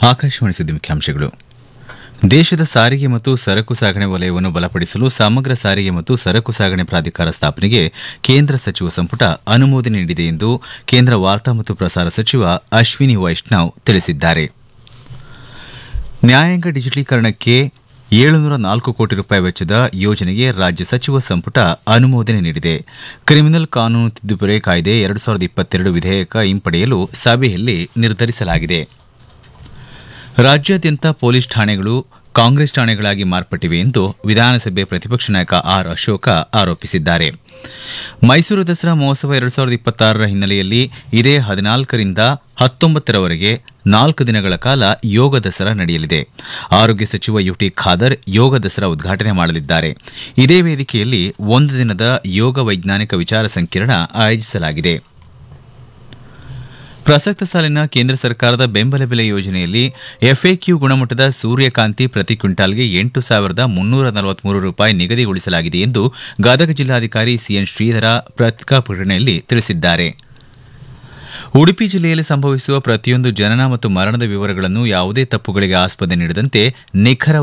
ಆಕಾಶವಾಣಿ ಸುದ್ದಿ ಮುಖ್ಯಾಂಶಗಳು ದೇಶದ ಸಾರಿಗೆ ಮತ್ತು ಸರಕು ಸಾಗಣೆ ವಲಯವನ್ನು ಬಲಪಡಿಸಲು ಸಮಗ್ರ ಸಾರಿಗೆ ಮತ್ತು ಸರಕು ಸಾಗಣೆ ಪ್ರಾಧಿಕಾರ ಸ್ಥಾಪನೆಗೆ ಕೇಂದ್ರ ಸಚಿವ ಸಂಪುಟ ಅನುಮೋದನೆ ನೀಡಿದೆ ಎಂದು ಕೇಂದ್ರ ವಾರ್ತಾ ಮತ್ತು ಪ್ರಸಾರ ಸಚಿವ ಅಶ್ವಿನಿ ವೈಷ್ಣವ್ ತಿಳಿಸಿದ್ದಾರೆ ನ್ಯಾಯಾಂಗ ಡಿಜಿಟಲೀಕರಣಕ್ಕೆ ಏಳುನೂರ ನಾಲ್ಕು ಕೋಟಿ ರೂಪಾಯಿ ವೆಚ್ಚದ ಯೋಜನೆಗೆ ರಾಜ್ಯ ಸಚಿವ ಸಂಪುಟ ಅನುಮೋದನೆ ನೀಡಿದೆ ಕ್ರಿಮಿನಲ್ ಕಾನೂನು ತಿದ್ದುಪಡಿ ಕಾಯ್ದೆ ಎರಡು ಸಾವಿರದ ಇಪ್ಪತ್ತೆರಡು ವಿಧೇಯಕ ಹಿಂಪಡೆಯಲು ಸಭೆಯಲ್ಲಿ ನಿರ್ಧರಿಸಲಾಗಿದೆ ರಾಜ್ಯಾದ್ಯಂತ ಪೊಲೀಸ್ ಠಾಣೆಗಳು ಕಾಂಗ್ರೆಸ್ ಠಾಣೆಗಳಾಗಿ ಮಾರ್ಪಟ್ಟಿವೆ ಎಂದು ವಿಧಾನಸಭೆ ಪ್ರತಿಪಕ್ಷ ನಾಯಕ ಆರ್ ಅಶೋಕ ಆರೋಪಿಸಿದ್ದಾರೆ ಮೈಸೂರು ದಸರಾ ಮಹೋತ್ಸವ ಎರಡು ಸಾವಿರದ ಇಪ್ಪತ್ತಾರರ ಹಿನ್ನೆಲೆಯಲ್ಲಿ ಇದೇ ಹದಿನಾಲ್ಕರಿಂದ ಹತ್ತೊಂಬತ್ತರವರೆಗೆ ನಾಲ್ಕು ದಿನಗಳ ಕಾಲ ಯೋಗ ದಸರಾ ನಡೆಯಲಿದೆ ಆರೋಗ್ಯ ಸಚಿವ ಯುಟಿ ಖಾದರ್ ಯೋಗ ದಸರಾ ಉದ್ಘಾಟನೆ ಮಾಡಲಿದ್ದಾರೆ ಇದೇ ವೇದಿಕೆಯಲ್ಲಿ ಒಂದು ದಿನದ ಯೋಗ ವೈಜ್ಞಾನಿಕ ವಿಚಾರ ಸಂಕಿರಣ ಆಯೋಜಿಸಲಾಗಿದೆ ಪ್ರಸಕ್ತ ಸಾಲಿನ ಕೇಂದ್ರ ಸರ್ಕಾರದ ಬೆಂಬಲ ಬೆಲೆ ಯೋಜನೆಯಲ್ಲಿ ಎಫ್ಎಕ್ಯೂ ಗುಣಮಟ್ಟದ ಸೂರ್ಯಕಾಂತಿ ಪ್ರತಿ ಕ್ವಿಂಟಾಲ್ಗೆ ಎಂಟು ಸಾವಿರದ ಮುನ್ನೂರ ನಲವತ್ಮೂರು ರೂಪಾಯಿ ನಿಗದಿಗೊಳಿಸಲಾಗಿದೆ ಎಂದು ಗದಗ ಜಿಲ್ಲಾಧಿಕಾರಿ ಸಿಎನ್ ಶ್ರೀಧರ ಪತ್ರಿಕಾ ಪ್ರಕಟಣೆಯಲ್ಲಿ ತಿಳಿಸಿದ್ದಾರೆ ಉಡುಪಿ ಜಿಲ್ಲೆಯಲ್ಲಿ ಸಂಭವಿಸುವ ಪ್ರತಿಯೊಂದು ಜನನ ಮತ್ತು ಮರಣದ ವಿವರಗಳನ್ನು ಯಾವುದೇ ತಪ್ಪುಗಳಿಗೆ ಆಸ್ಪದ ನೀಡದಂತೆ ನಿಖರ